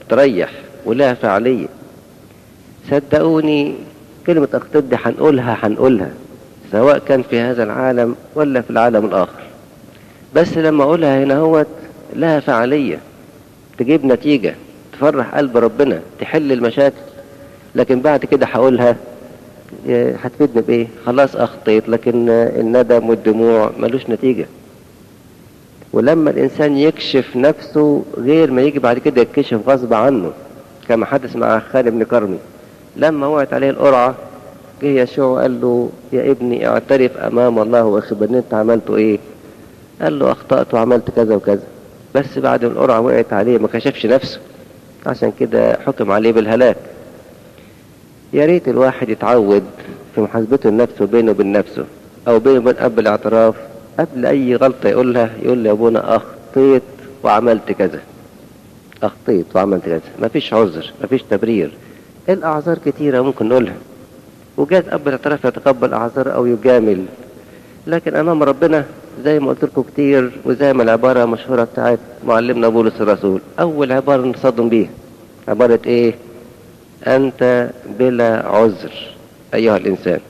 تريح ولها فعالية صدقوني كلمة أخطيت دي هنقولها هنقولها سواء كان في هذا العالم ولا في العالم الآخر بس لما أقولها هنا هو لها فعالية تجيب نتيجة تفرح قلب ربنا تحل المشاكل لكن بعد كده هقولها هتفيدني بإيه خلاص أخطيت لكن الندم والدموع ملوش نتيجة ولما الإنسان يكشف نفسه غير ما يجي بعد كده يكشف غصب عنه كما حدث مع خالد بن كرمي لما وقعت عليه القرعة جه يشوع وقال له يا ابني اعترف أمام الله واخبرني أنت عملته إيه قال له أخطأت وعملت كذا وكذا بس بعد ما القرعة وقعت عليه ما كشفش نفسه عشان كده حكم عليه بالهلاك يا ريت الواحد يتعود في محاسبته لنفسه بينه وبين نفسه أو بينه وبين أب الاعتراف قبل أي غلطة يقولها يقول لي يا أبونا أخطيت وعملت كذا أخطيت وعملت كذا مفيش عذر مفيش تبرير الأعذار كتيرة ممكن نقولها وجاز أب الاعتراف يتقبل أعذار أو يجامل لكن أمام ربنا زي ما قلت لكم كتير وزي ما العبارة المشهورة بتاعت معلمنا بولس الرسول أول عبارة نصدم بيها عبارة إيه؟ أنت بلا عذر أيها الإنسان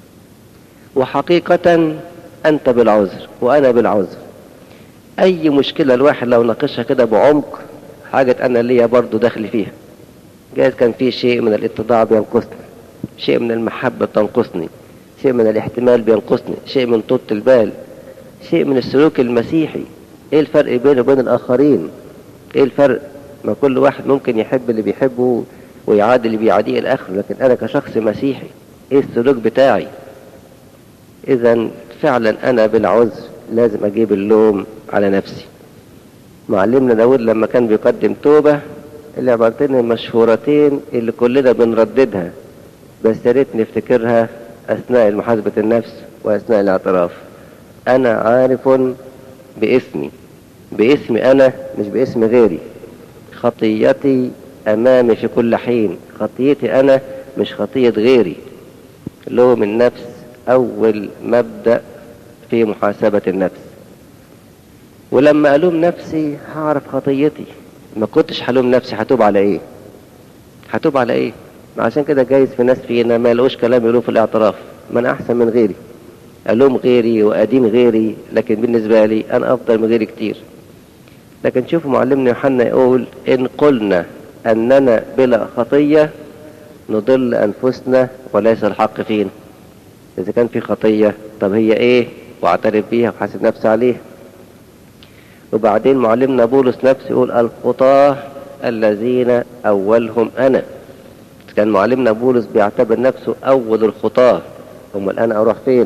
وحقيقة أنت بالعذر وأنا بالعذر أي مشكلة الواحد لو ناقشها كده بعمق حاجة أنا ليا برضو داخل فيها جايز كان في شيء من الاتضاع بينقصني شيء من المحبة بتنقصني شيء من الاحتمال بينقصني شيء من طولة البال شيء من السلوك المسيحي ايه الفرق بينه وبين الاخرين ايه الفرق ما كل واحد ممكن يحب اللي بيحبه ويعادي اللي بيعاديه الاخر لكن انا كشخص مسيحي ايه السلوك بتاعي اذا فعلا انا بالعذر لازم اجيب اللوم على نفسي معلمنا داود لما كان بيقدم توبة العبارتين المشهورتين اللي كلنا بنرددها بس يا ريت نفتكرها اثناء محاسبة النفس واثناء الاعتراف انا عارف باسمي باسمي انا مش باسم غيري خطيتي امامي في كل حين خطيتي انا مش خطية غيري لوم النفس اول مبدأ في محاسبة النفس ولما الوم نفسي هعرف خطيتي ما كنتش هلوم نفسي هتوب على ايه هتوب على ايه عشان كده جايز في ناس فينا ما لقوش كلام يقولوه في الاعتراف ما انا احسن من غيري الوم غيري وادين غيري لكن بالنسبه لي انا افضل من غيري كتير لكن شوفوا معلمنا يوحنا يقول ان قلنا اننا بلا خطيه نضل انفسنا وليس الحق فينا اذا كان في خطيه طب هي ايه واعترف بيها وحاسب نفسي عليها وبعدين معلمنا بولس نفسه يقول الخطاه الذين اولهم انا كان معلمنا بولس بيعتبر نفسه اول الخطاه امال انا اروح فين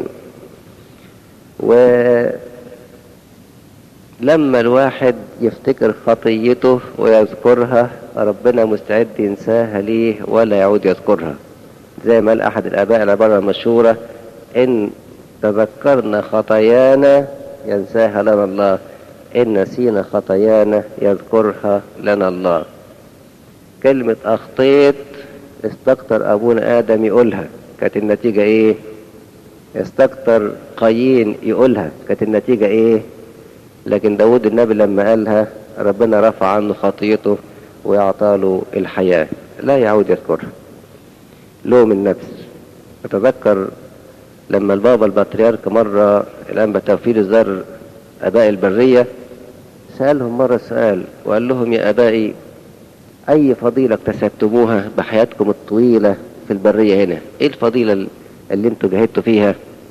ولما الواحد يفتكر خطيته ويذكرها ربنا مستعد ينساها ليه ولا يعود يذكرها زي ما قال احد الاباء العباره المشهوره ان تذكرنا خطايانا ينساها لنا الله ان نسينا خطايانا يذكرها لنا الله كلمه اخطيت استكتر ابونا ادم يقولها كانت النتيجه ايه استكتر قايين يقولها كانت النتيجة ايه لكن داود النبي لما قالها ربنا رفع عنه خطيته ويعطاله الحياة لا يعود يذكرها لوم النفس أتذكر لما البابا البطريرك مرة الأنبا توفير الزر أباء البرية سألهم مرة سؤال وقال لهم يا أبائي أي فضيلة اكتسبتموها بحياتكم الطويلة في البرية هنا إيه الفضيلة اللي انتوا جهدتوا فيها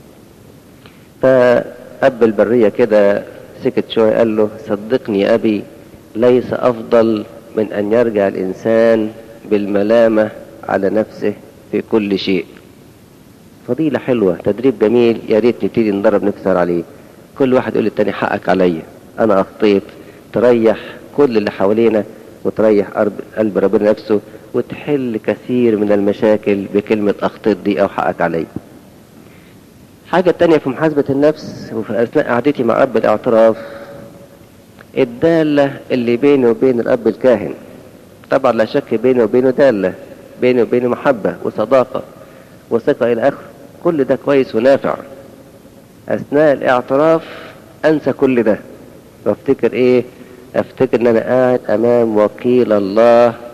فأب البرية كده سكت شوية قال له صدقني يا أبي ليس أفضل من أن يرجع الإنسان بالملامة على نفسه في كل شيء فضيلة حلوة تدريب جميل يا ريت نبتدي ندرب نكسر عليه كل واحد يقول للتاني حقك عليا أنا أخطيت تريح كل اللي حوالينا وتريح قلب ربنا نفسه وتحل كثير من المشاكل بكلمة أخطيت دي أو حقك عليا حاجة تانية في محاسبة النفس وفي أثناء قعدتي مع أب الاعتراف الدالة اللي بيني وبين الأب الكاهن طبعا لا شك بيني وبينه دالة بيني وبينه محبة وصداقة وثقة إلى آخره كل ده كويس ونافع أثناء الاعتراف أنسى كل ده وافتكر إيه أفتكر إن أنا قاعد أمام وكيل الله